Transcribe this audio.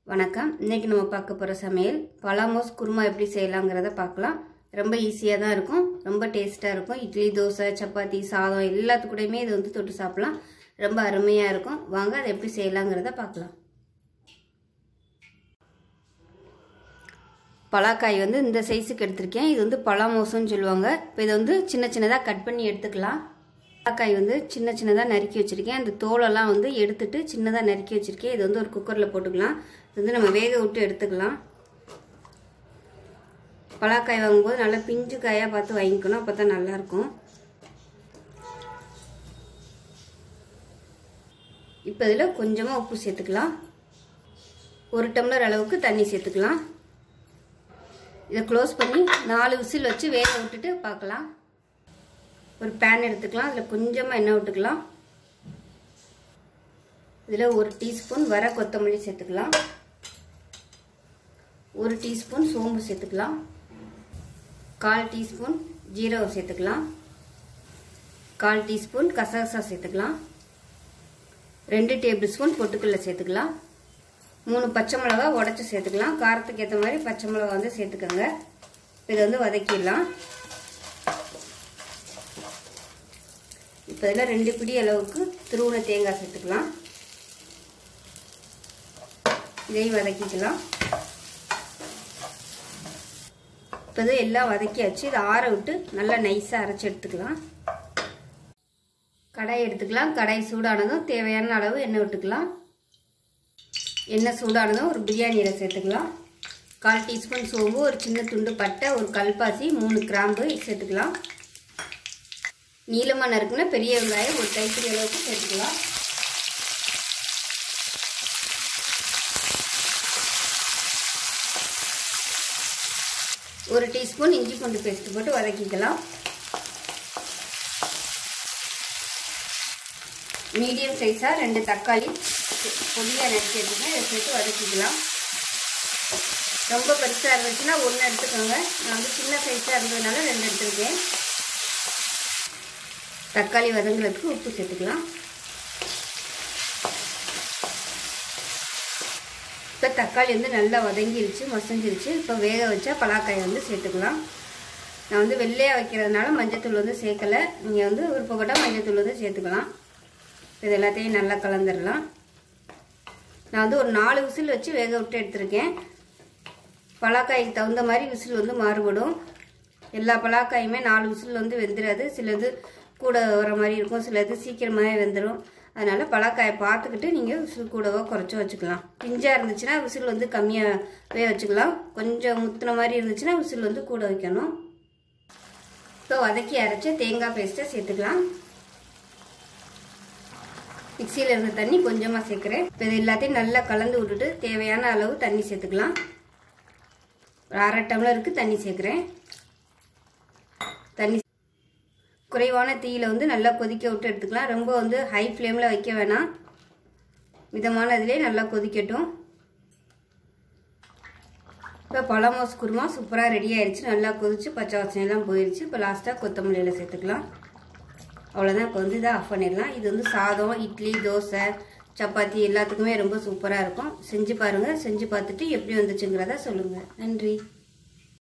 வணக்கம் இன்னைக்கு நம்ம பார்க்க போகிற சமையல் பலாமோஸ் குருமா எப்படி செய்யலாங்கிறத பார்க்கலாம் ரொம்ப ஈஸியாக தான் இருக்கும் ரொம்ப டேஸ்ட்டாக இருக்கும் இட்லி தோசை சப்பாத்தி சாதம் எல்லாத்துக்கூடயுமே இது வந்து தொட்டு சாப்பிடலாம் ரொம்ப அருமையாக இருக்கும் வாங்க அதை எப்படி செய்யலாங்கிறத பார்க்கலாம் பலாக்காய் வந்து இந்த சைஸுக்கு எடுத்திருக்கேன் இது வந்து பலாமோசம்னு சொல்லுவாங்க இப்போ இதை வந்து சின்ன சின்னதாக கட் பண்ணி எடுத்துக்கலாம் பலாக்காய் வந்து சின்ன சின்னதாக நறுக்கி வச்சுருக்கேன் அந்த தோலெல்லாம் வந்து எடுத்துட்டு சின்னதாக நறுக்கி வச்சுருக்கேன் இது வந்து ஒரு குக்கரில் போட்டுக்கலாம் இது வந்து நம்ம வேக விட்டு எடுத்துக்கலாம் பலாக்காய் வாங்கும்போது நல்லா பிஞ்சு காயாக பார்த்து வாங்கிக்கணும் அப்போ தான் நல்லாயிருக்கும் இப்போ இதில் கொஞ்சமாக உப்பு சேர்த்துக்கலாம் ஒரு டம்ளர் அளவுக்கு தண்ணி சேர்த்துக்கலாம் இதை க்ளோஸ் பண்ணி நாலு விசில் வச்சு வேக விட்டுட்டு பார்க்கலாம் ஒரு பேன் எடுத்துக்கலாம் அதில் கொஞ்சமாக எண்ணெய் விட்டுக்கலாம் இதில் ஒரு டீஸ்பூன் வர கொத்தமல்லி சேர்த்துக்கலாம் ஒரு டீஸ்பூன் சோம்பு சேர்த்துக்கலாம் கால் டீஸ்பூன் ஜீரகம் சேர்த்துக்கலாம் கால் டீஸ்பூன் கசகசா சேர்த்துக்கலாம் ரெண்டு டேபிள் ஸ்பூன் பொட்டுக்கல்ல சேர்த்துக்கலாம் மூணு பச்சை மிளகா உடச்சி சேர்த்துக்கலாம் காரத்துக்கு ஏற்ற மாதிரி பச்சை மிளகா வந்து சேர்த்துக்கோங்க இதை வந்து வதக்கிடலாம் இப்போ இதில் ரெண்டு பிடி அளவுக்கு திருவுண தேங்காய் சேர்த்துக்கலாம் இதையும் வதக்கிக்கலாம் இப்போ இது எல்லாம் வதக்கியாச்சு இதை ஆற விட்டு நல்லா நைஸாக அரைச்சி எடுத்துக்கலாம் கடாய் எடுத்துக்கலாம் கடாய் சூடானதும் தேவையான அளவு எண்ணெய் விட்டுக்கலாம் எண்ணெய் சூடானதும் ஒரு பிரியாணி இலை சேர்த்துக்கலாம் கால் டீஸ்பூன் சோம்பு ஒரு சின்ன துண்டு பட்டை ஒரு கல்பாசி மூணு கிராம்பு சேர்த்துக்கலாம் நீளமாக நறுக்குன்னா பெரிய வெங்காயம் ஒரு கைப்பிடி அளவுக்கு சேர்த்துக்கலாம் ஒரு டீஸ்பூன் இஞ்சி பூண்டு பேஸ்ட் போட்டு வதக்கிக்கலாம் மீடியம் சைஸாக ரெண்டு தக்காளி பொடியாக நறுக்கி எடுத்துக்கேன் இதை சேர்த்து வதக்கிக்கலாம் ரொம்ப பெருசாக இருந்துச்சுன்னா ஒன்று எடுத்துக்கோங்க நான் வந்து சின்ன சைஸாக இருந்ததுனால ரெண்டு எடுத்துருக்கேன் தக்காளி வதங்குறதுக்கு உப்பு சேர்த்துக்கலாம் இப்போ தக்காளி வந்து நல்லா வதங்கிருச்சு மசஞ்சிருச்சு இப்போ வேக வச்சா பலாக்காயை வந்து சேர்த்துக்கலாம் நான் வந்து வெள்ளையாக வைக்கிறதுனால மஞ்சத்தூள் வந்து சேர்க்கலை நீங்கள் வந்து விருப்பப்பட்டால் மஞ்சத்தூள் வந்து சேர்த்துக்கலாம் இது எல்லாத்தையும் நல்லா கலந்துடலாம் நான் வந்து ஒரு நாலு விசில் வச்சு வேக விட்டு எடுத்திருக்கேன் பலாக்காய்க்கு தகுந்த மாதிரி விசில் வந்து மாறுபடும் எல்லா பலாக்காயுமே நாலு விசில் வந்து வெந்துடாது சிலது கூட வர மாதிரி இருக்கும் சிலது சீக்கிரமாகவே வெந்துடும் அதனால் பலாக்காயை பார்த்துக்கிட்டு நீங்கள் விசில் கூடவோ குறைச்சோ வச்சுக்கலாம் பிஞ்சாக இருந்துச்சுன்னா விசில் வந்து கம்மியாகவே வச்சுக்கலாம் கொஞ்சம் முத்தின மாதிரி இருந்துச்சுன்னா விசில் வந்து கூட வைக்கணும் இப்போ வதக்கி அரைச்ச தேங்காய் பேஸ்ட்டை சேர்த்துக்கலாம் மிக்சியில் இருந்த தண்ணி கொஞ்சமாக சேர்க்குறேன் இப்போ இது எல்லாத்தையும் நல்லா கலந்து விட்டுட்டு தேவையான அளவு தண்ணி சேர்த்துக்கலாம் ஒரு அரை டம்ளருக்கு தண்ணி சேர்க்குறேன் தண்ணி குறைவான தீயில் வந்து நல்லா கொதிக்க விட்டு எடுத்துக்கலாம் ரொம்ப வந்து ஹை ஃப்ளேமில் வைக்க வேணாம் மிதமான இதிலே நல்லா கொதிக்கட்டும் இப்போ பழமோஸ் குருமா சூப்பராக ரெடி ஆயிடுச்சு நல்லா கொதிச்சு பச்சை வாசனையெல்லாம் போயிடுச்சு இப்போ லாஸ்ட்டாக கொத்தமல்லியில் சேர்த்துக்கலாம் அவ்வளோதான் இப்போ வந்து இதை ஆஃப் பண்ணிடலாம் இது வந்து சாதம் இட்லி தோசை சப்பாத்தி எல்லாத்துக்குமே ரொம்ப சூப்பராக இருக்கும் செஞ்சு பாருங்கள் செஞ்சு பார்த்துட்டு எப்படி வந்துச்சுங்கிறத சொல்லுங்கள் நன்றி